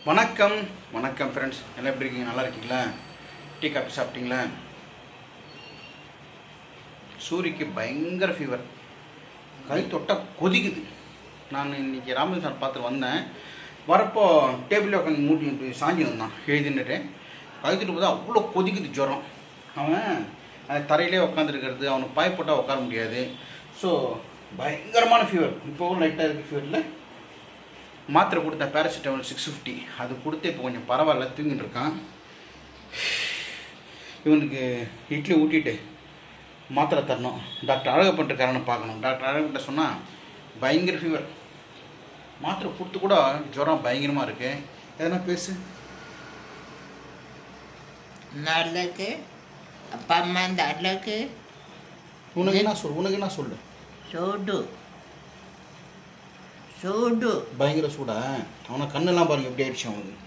வணக்கம் வணக்கம் ஃப்ரெண்ட்ஸ் எல்லாம் எப்படி இருக்கீங்க நல்லா இருக்கீங்களா டீ காஃபி சாப்பிட்டீங்களா சூரிக்கு பயங்கர ஃபீவர் கை தொட்டா கொதிக்குது நான் இன்னைக்கு ராமன் சார் பார்த்து வந்தேன் வரப்போ டேபிளில் உட்காந்து மூட்டி இப்படி சாஞ்சி வந்தான் எழுதின்னுட்டு கை தொட்டு பார்த்தா அவ்வளோ கொதிக்குது ஜுரம் அவன் அந்த தரையிலே உட்காந்துருக்கிறது அவனுக்கு பாய் போட்டால் உட்கார முடியாது ஸோ பயங்கரமான ஃபீவர் இப்போவும் லைட்டாக இருக்குது ஃபீவரில் மாத்திரை கொடுத்த பேராசிட்டமால் சிக்ஸ் ஃபிஃப்டி அது கொடுத்து இப்போ கொஞ்சம் பரவாயில்ல தூங்கிட்டு இருக்கான் இவனுக்கு இட்லி ஊட்டிட்டு மாத்திரை தரணும் டாக்டர் அழகப்பட்டிருக்காரன்னு பார்க்கணும் டாக்டர் அழகப்பட்ட சொன்னால் பயங்கர ஃபீவர் மாத்திரை கொடுத்து கூட ஜுரம் பயங்கரமாக இருக்கு எதனா பேசு நல்லது அப்பா அம்மா நல்லது உனக்கு என்ன சொல்லு உனக்கு என்ன சொல்லு சூடு சூடு பயங்கர சூடா அவனை கண்ணெல்லாம் பாருங்க எப்படி ஆயிடுச்சு அவனுக்கு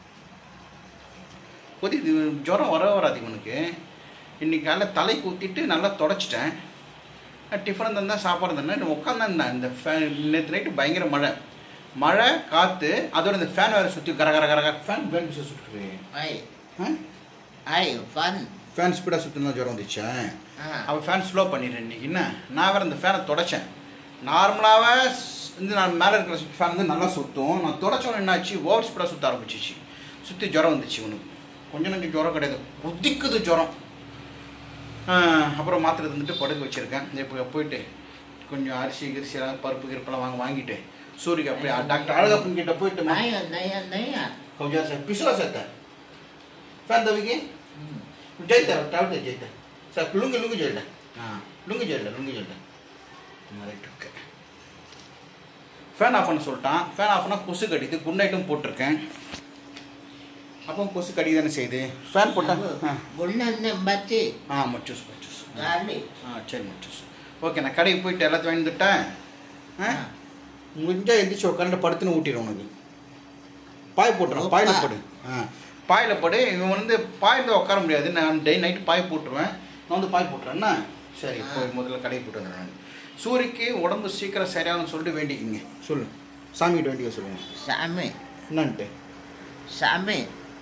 கொதி இது ஜுரம் வர வராது இவனுக்கு இன்னைக்கு காலைல தலை ஊற்றிட்டு நல்லா தொடச்சிட்டேன் டிஃபன் தந்தேன் சாப்பாடு தந்தேன் உட்காந்துருந்தேன் இந்த ஃபேன் நேற்று நைட்டு பயங்கர மழை மழை காற்று அதோட இந்த ஃபேன் வேறு சுற்றி கர கர கர கர ஃபேன் பேண்ட் சுற்றுக்கு ஐ ஐ ஃபன் ஃபேன் ஸ்பீடாக சுற்றினா ஜுரம் வந்துச்சா ஆ அவன் ஃபேன் ஸ்லோ பண்ணிடுறேன் இன்னைக்கு என்ன நான் வேறு இந்த ஃபேனை தொடச்சேன் நார்மலாகவே வந்து நான் மேலே இருக்கிற ஃபேன் வந்து நல்லா சுற்றும் நான் தொடச்சோன்னு என்னாச்சு ஓவர் ஸ்பீடாக சுற்ற ஆரம்பிச்சிச்சு சுற்றி ஜுரம் வந்துச்சு இவனுக்கு கொஞ்சம் நஞ்சம் ஜுரம் கிடையாது குதிக்குது ஜுரம் ஆஹ், அப்புறம் மாத்திரை தந்துட்டு படுக்க வச்சுருக்கேன் இப்போ போயிட்டு கொஞ்சம் அரிசி கிரிசி எல்லாம் பருப்பு கிருப்பெல்லாம் வாங்க வாங்கிட்டு சூரியக்கு அப்படியே டாக்டர் அழகப்பன் கிட்ட போயிட்டு மா- நயா நயா நயா கொஞ்சம் சார் பிசுலா சேர்த்தேன் ஃபேன் தவிக்கி ಜೈತಾ ಟಾವ್ದೆ ಜೈತಾ ಸರ್ ಲುಂಗಿ ಲುಂಗಿ ಜೈಲ್ಡ ಹಾಂ ಲುಂಗಿ ஜெல்ல லுங்கி ஜெல்ட ரைட் ஓகே ஃபேன் ஆஃப் பண்ண சொல்லிட்டான் ஃபேன் ஆஃப் பண்ணால் கொசு கடிது குட் நைட்டும் போட்டிருக்கேன் அப்போ கொசு கடி தானே செய்யுது ஃபேன் போட்டா ஆ గుండె బట్టి ஆ மச்சூஸ் மச்சூஸ் గాలి ஆ சரி மச்சூஸ் ஓகே நான் கடைக்கு போயிட்டு எல்லாத்தையும் வாங்கிட்டுட்டேன் ஆ ஆ. முடிஞ்சா எந்திரிச்சு உட்காந்து படுத்துன்னு ஊட்டிடுறேன் உனக்கு பாய் போட்டுறேன் பாயில் படு ஆ பாயில் படு இவன் வந்து பாயில் உட்கார முடியாது நான் டே நைட்டு பாய் போட்டுருவேன் நான் வந்து பாய் போட்டுறேன்னா சரி ஆ. போய் முதல்ல கடைக்கு போட்டு வந்துடுறேன் நான் சூரிக்கு உடம்பு சீக்கிரம் சரியாகணும்னு சொல்லிட்டு வேண்டிக்கிங்க சொல்லு சாமிகிட்ட வேண்டிக்க சொல்லுங்க సామి என்னன்ட்டு సామి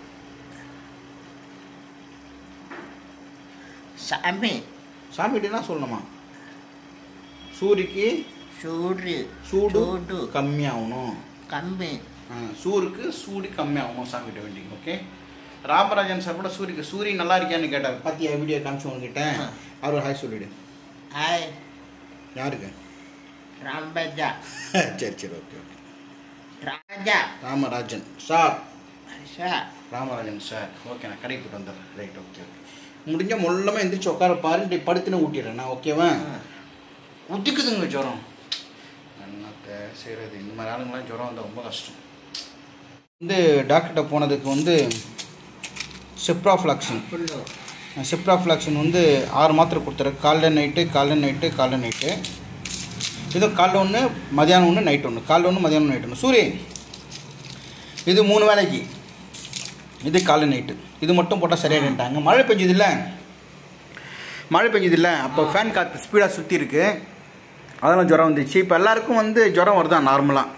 సామి சாமிகிட்ட என்ன சொல்லணுமா சூரிக்கு సూర్యు சூடு சூடு கம்மியாகணும் కమ్మి ஆ, சூருக்கு சூடு கம்மியாகணும் சாமிகிட்ட வேண்டிங்க ஓகே ராமராஜன் சார் கூட சூரிக்கு சூரி நல்லா இருக்கியான்னு கேட்டார் பாத்தியா வீடியோ காமிச்சு உங்ககிட்ட ஆ. அவர் ஹாய் சொல்லிடு హాయ్ யாருக்கு రాంబజ சரி சரி okay okay Raja Ramarajan sir sir Ramarajan sir okay நான் கடைக்கு போட்டு வந்துடுறேன் ரைட் ஓகே ஓகே முடிஞ்ச மொல்லமாக எந்திரிச்சு உட்கார பாரு இப்படி படுத்துன்னு ஊட்டிடுறேன் நான் ஓகேவா உதிக்குதுங்க ஜுரம் என்னத்தை செய்கிறது இந்த மாதிரி ஆளுங்களாம் ஜுரம் வந்தால் ரொம்ப கஷ்டம் வந்து டாக்டர்கிட்ட போனதுக்கு வந்து சிப்ராஃப்ளாக்சின் ఫుల్లు சிப்ராஃப்ளாக்சின் வந்து ஆறு மாத்திரை கொடுத்துரு காலைல நைட்டு காலைல நைட்டு காலைல நைட்டு இது காலைல ஒன்று மதியானம் ஒன்று நைட் ஒன்று காலைல ஒன்று மதியானம் நைட் ஒன்று சூரிய இது மூணு வேலைக்கு இது காலை நைட்டு இது மட்டும் போட்டால் சரியாயிட்டாங்க மழை பெஞ்சதில்ல மழை பெஞ்சதில்ல அப்போ ஃபேன் காற்று ஸ்பீடாக சுற்றி இருக்கு அதெல்லாம் ஜுரம் வந்துச்சு இப்போ எல்லாருக்கும் வந்து ஜுரம் வருதான் நார்மலாக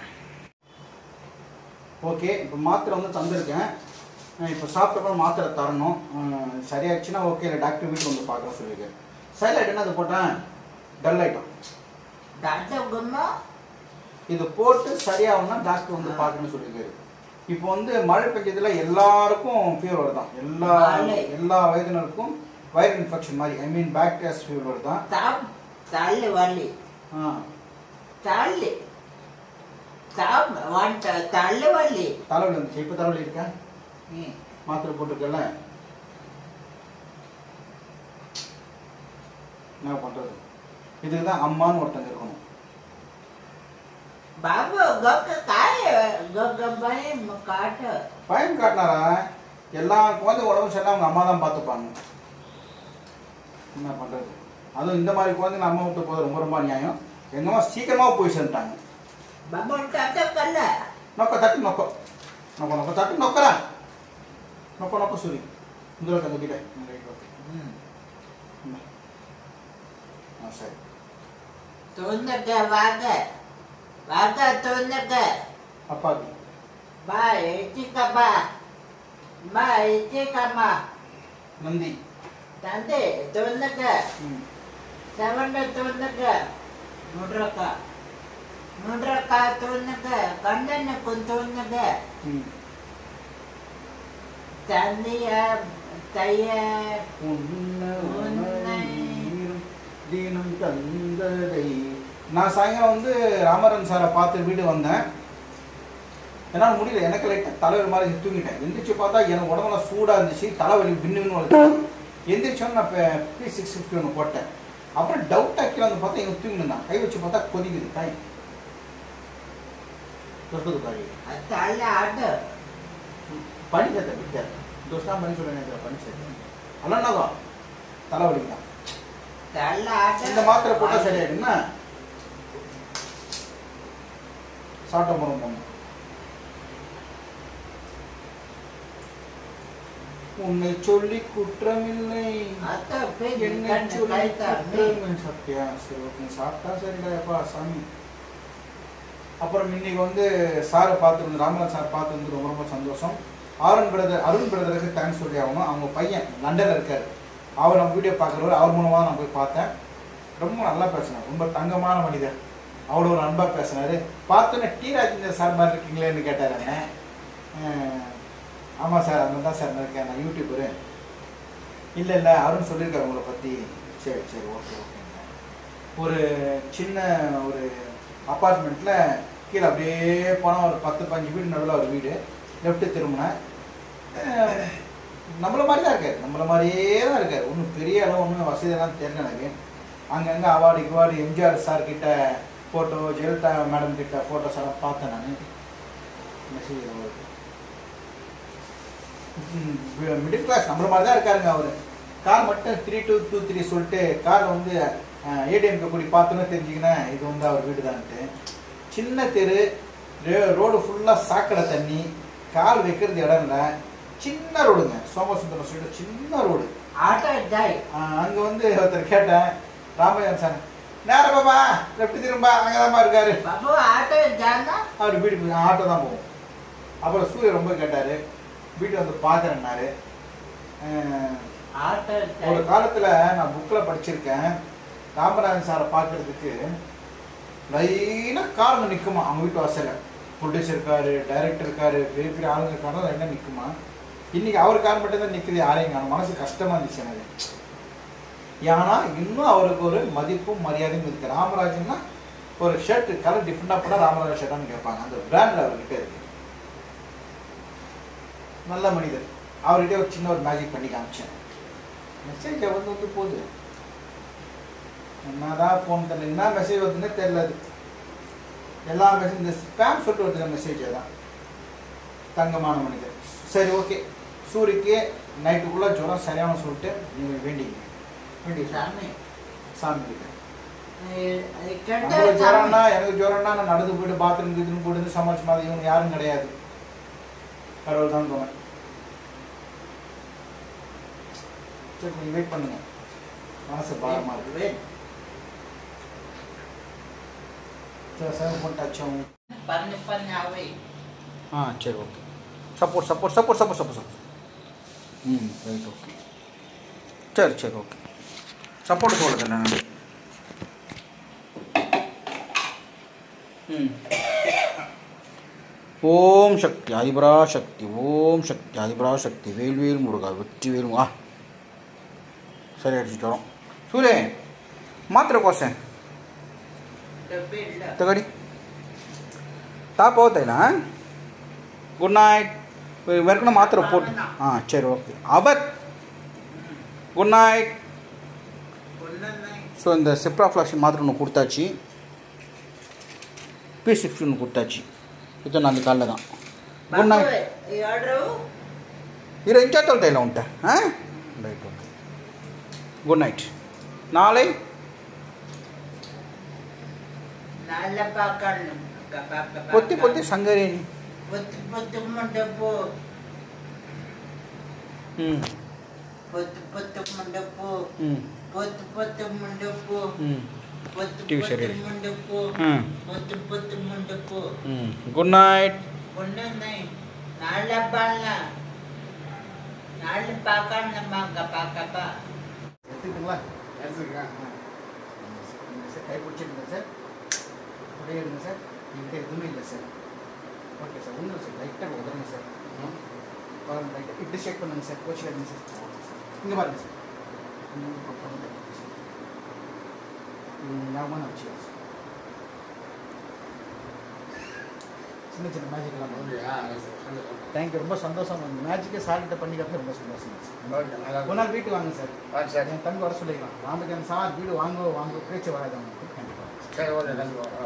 ஓகே இப்போ மாத்திரை வந்து தந்திருக்கேன் இப்போ சாப்பிட்டப்பறம் மாத்திரை தரணும் அஹ் சரியாச்சுன்னா ஓகே இல்லை டாக்டர் வீட்டில் வந்து பார்க்குறேன் சொல்லியிருக்கேன் சைலண்ட் என்ன அது போட்டேன் டல் ஆகிட்டோம் దాంట్లో గుమ్మ இது போட்டு சரியாகணும்னா டாக்டர் வந்து பார்க்கணும்னு சொல்லியிருக்காரு இப்போ வந்து மழை பெஞ்சதுல எல்லாருக்கும் ஃபீவர் வருதான் எல்லா மழை. எல்லா வயதினருக்கும் வைரல் இன்ஃபெக்ஷன் மாதிரி ஐ மீன் பாக்டீரியாஸ் ஃபீவர் வருதான் తాం తల్లి వాళ్ళి ஆ తల్లి తాం వంట తల్లి వాళ్ళి தலைவலி வந்துச்சு இப்போ தலைவலி இருக்கா மாத்திரை போட்டிருக்கல என்ன பண்ணுறது இதுக்கு தான் அம்மான்னு ஒருத்தங்க இருக்கணும் బాబు గొక్క కాయ గొక్క భయం కాట பயம் காட்டினாரா எல்லா குழந்தை உடம்பு சரியில்லை அவங்க அம்மா தான் பார்த்துப்பாங்க என்ன பண்ணுறது அதுவும் இந்த மாதிரி குழந்தைங்க அம்மா விட்டு போகிறது ரொம்ப ரொம்ப நியாயம் எங்கள் அம்மா சீக்கிரமாக போய் சேர்ந்துட்டாங்க బాబు తాత కల్ల நொக்க தட்டு நொக்க நொக்க நொக்க தட்டு நொக்கரா நொக்க நொக்க சூரி இந்த தந்துக்கிட்டே ஆ சரி తొందరగా వాగ వాగ తొందరగా அப்பாவுக்கு Bye, chica ba. Bye, chica ma. Nandi Tante, துவந்தக்க ம் செவண்ட துவந்தக்க நுட்ரக்க நுட்ரக்க துவந்தக்க கண்டனுக்கு துவந்தக்க ம் தந்தைய தைய உன்னை தினம் தந்ததை நான் சாயங்காலம் வந்து ராமரன் சாரை பார்த்து வீடு வந்தேன் என்னால் முடியல எனக்கு லைட்டாக தலைவர் மாதிரி தூங்கிட்டேன் எந்திரிச்சு பார்த்தா எனக்கு உடம்புலாம் சூடாக இருந்துச்சு தலைவலி பின்னுன்னு வருது எந்திரிச்சோன்னு நான் இப்போ பி சிக்ஸ் ஃபிஃப்டி ஒன்று போட்டேன் அப்புறம் டவுட்டாக கீழே வந்து பார்த்தா எங்க தூங்கினான் கை வச்சு பார்த்தா கொதிக்குது காய் தொட்டது காய் தள்ள ஆட்டு பனிச்சத்தை பிடிக்காது தோஸ்தா பண்ணி சொல்லுங்க பனிச்சத்தை அல்லனாதான் தலைவலி தான் தள்ள ஆட்டு இந்த மாத்திரை போட்டால் சரியாயிடும்னா சாப்பிட்ட முறை போகணும் உன்னை சொல்லி குற்றமில்லை அத்தை பேச்சு என்னை கண்ணு சொல்லி கைத்தா குற்றமில்லை. சத்யா சரி ஓகே சாப்பிட்டா சரிடாப்பா சாமி அப்புறம் இன்னைக்கு வந்து சாரை பார்த்து வந்து ராமராஜ் சார் பார்த்து வந்து ரொம்ப ரொம்ப சந்தோஷம் அருண் பிரதர் அருண் பிரதருக்கு தேங்க்ஸ் சொல்லி ஆகணும் அவங்க பையன் லண்டனில் இருக்கார் அவர் நம்ம வீடியோ பார்க்குறவர் அவர் மூலமாக நான் போய் பார்த்தேன் ரொம்ப நல்லா பேசினார் ரொம்ப தங்கமான மனிதர் அவ்வளோ ஒரு அன்பாக பேசினார் பார்த்தோன்னே டி ராஜேந்தர் சார் மாதிரி இருக்கீங்களேன்னு கேட்டார் என்ன ஆமாம் சார் அந்த தான் சார் இருக்கேன் நான் யூடியூபரு இல்லை இல்லை அருண் சொல்லியிருக்காரு உங்களை பற்றி சரி சரி ஓகே ஓகேங்க ஒரு சின்ன ஒரு அப்பார்ட்மெண்ட்டில் கீழே அப்படியே போனால் ஒரு பத்து பஞ்சு வீடு நடுவில் ஒரு வீடு லெஃப்ட்டு திரும்பினேன் அஹ், நம்மள மாதிரி தான் இருக்காரு நம்மள மாதிரியே தான் இருக்காரு ஒன்றும் பெரிய அளவு ஒன்றும் வசதியெல்லாம் தெரியல எனக்கு அங்கங்கே அவார்டு கிவார்டு எம்ஜிஆர் சார் கிட்ட ஃபோட்டோ ஜெயலலிதா மேடம் கிட்ட ஃபோட்டோஸ் எல்லாம் பார்த்தேன் நான் மெசேஜ் வருது மிடில் கிளாஸ் நம்மள மாதிரி தான் இருக்காருங்க அவர் கார் மட்டும் த்ரீ டூ டூ த்ரீ சொல்லிட்டு காரில் வந்து ஏடிஎம்க்கு கூடி பார்த்தோன்னே தெரிஞ்சுக்கினேன் இது வந்து அவர் வீடு தான்ட்டு சின்ன தெரு ரோடு ஃபுல்லாக சாக்கடை தண்ணி கால் வைக்கிறது இடம் இல்லை சின்ன ரோடுங்க சோமசுந்தரம் ஸ்ட்ரீட் சின்ன ரோடு ஆட்டோ ஜாய் அங்கே வந்து ஒருத்தர் கேட்டேன் ராமஜன் சார் நேரம் பாபா லெஃப்ட் திரும்ப அங்கே தான் இருக்காரு பாபு ஆட்டோ ஜானா அவர் வீட்டுக்கு ஆட்டோ தான் போகும் அப்புறம் சூரிய ரொம்ப கேட்டார் வீட்டு வந்து பார்க்குறேன்னாரு ஆட்டோ ஒரு ஜாய் காலத்தில் நான் புக்கில் படிச்சிருக்கேன் ராமராஜன் சாரை பார்க்கறதுக்கு லைனாக காருங்க நிற்குமா அவங்க வீட்டு வாசலில் ப்ரொடியூசர் இருக்காரு டைரக்டர் இருக்காரு பெரிய பெரிய ஆளுங்க இருக்காரு லைனாக நிற்குமா இன்னைக்கு அவர் கார் மட்டும் தான் நிற்குது யாரையும் காணும் மனசு கஷ்டமாக இருந்துச்சு எனக்கு ஏன்னா இன்னும் அவருக்கு ஒரு மதிப்பும் மரியாதையும் இருக்கு ராமராஜன்னா ஒரு ஷர்ட் கலர் டிஃப்ரெண்டாக போட்டால் ராமராஜன் ஷர்ட்டான்னு கேட்பாங்க அந்த பிராண்டில் அவர்கிட்ட இருக்கு நல்ல மனிதர் அவர்கிட்ட ஒரு சின்ன ஒரு மேஜிக் பண்ணி காமிச்சேன் மெசேஜ் வந்து வந்து போகுது என்னதான் ஃபோன் தெரியல என்ன மெசேஜ் வருதுன்னே தெரியல அது எல்லா மெசேஜ் இந்த ஸ்பேம் சொல்லிட்டு வருது மெசேஜ் தான் தங்கமான மனிதர் சரி ஓகே சூரிக்கு நைட்டுக்குள்ளே ஜுரம் சரியான சொல்லிட்டு நீங்கள் வேண்டிங்க வேண்டிங்க சாமி சாமி கிட்ட கெட்ட நம்மளுக்கு சாமி ஜுரம்னா எனக்கு ஜுரம்னா நான் நடந்து போயிட்டு பாத்ரூம் கீத்ரூம் போயிட்டு சமாளிச்சு மாதிரி இவங்க யாரும் கிடையாது கடவுள் தான் தோணும் சரி நீங்கள் வெயிட் பண்ணுங்க மனசு பாரமாக இருக்கு வெயிட் சரி சார் ஃபோன் டச் ஆகும் பண்ணு பண்ணு அவை ஆ சரி okay support support support support support support ம் ரைட் ஓகே சரி சரி ஓகே சப்போர்ட் சொல்லுது நான் ம் ஓம் சக்தி அதிபரா சக்தி ஓம் சக்தி அதிபரா சக்தி வேல்வேல் முருகா வெற்றி வேல் வா சரி அடிச்சுட்டு வரோம் சூரே மாத்திரை கோசேன் ಡಬ್ಬೆ ಇಲ್ಲ ತಗಡಿ ತಾಪ ಹೋಗ್ತಾ ಇಲ್ಲ ಗುಡ್ ನೈಟ್ ಮೆರ್ಕಣ ಮಾತ್ರ ಪೋಟ್ ಹಾಂ ಸರಿ ಓಕೆ ಅವತ್ குட் நைட் ಒಂದೊಂದೇ ஸோ இந்த சிப்ராஃப்ளாக்ஷன் மாத்திரை ஒன்று கொடுத்தாச்சு பி சிக்ஸ்டி ஒன்று கொடுத்தாச்சு ಇದು ನಂದು ಕಾಲ தான் ಗುಡ್ ನೈಟ್ ಎರಡು ಇರೋ ಇಂಚ ತೊಳ್ತಾ ಇಲ್ಲ ಉಂಟ ಹಾಂ ರೈಟ್ ಓಕೆ ಗುಡ್ ನೈಟ್ ನಾಳೆ ನಾಲ್ಕ ಕಣ್ಣು ಪೊತ್ತಿ ಪೊತ್ತಿ ಸಂಗರಿ పొత్తు పొత్తు మండపు ಹ್ಞೂ పొత్తు పొత్తు మండపు ಹ್ಞೂ పొత్తు పొత్తు మండపు ಹ್ಞೂ పొత్తు ಟಿವಿ పొత్తు ಸರಿ. మండపు ಹ್ಞೂ పొత్తు పొత్తు మండపు ಹ್ಞೂ ಗುಡ್ ನೈಟ್ பொண்ணு நாளை பண்ணலாம் நாளை பார்க்க நம்ம அங்கே பார்க்கப்பா எடுத்துக்கிட்டுங்களா எடுத்துக்கிறேன் சார் கை பிடிச்சிருங்க சார் அப்படியே இருங்க சார் என்கிட்ட எதுவுமே இல்லை சார் ஓகே சார் ஒன்றும் இல்லை சார் லைட்டாக உதருங்க சார் பாருங்க லைட்டாக இப்படி ஷேக் பண்ணுங்க சார் கோச்சில் இருங்க சார் இங்கே பாருங்க சார் ம், அப்புறம் வந்து ம், ஞாபகமாக வச்சுக்கலாம் சார் சின்ன சின்ன மேஜிக் எல்லாம் அப்படியா சந்தோஷம் தேங்க்யூ ரொம்ப சந்தோஷம் இந்த மேஜிக்கே சார்கிட்ட பண்ணிக்கிறது ரொம்ப சந்தோஷம் சார் ஓகே நல்லா ஒரு நாள் வீட்டுக்கு வாங்க சார் ஆ சரி என் தம்பி வர சொல்லிக்கலாம் ராமஜன் சார் வீடு வாங்க வாங்க பேச்சு வராது அவங்களுக்கு கண்டிப்பாக சரி ஓகே கண்டிப்பாக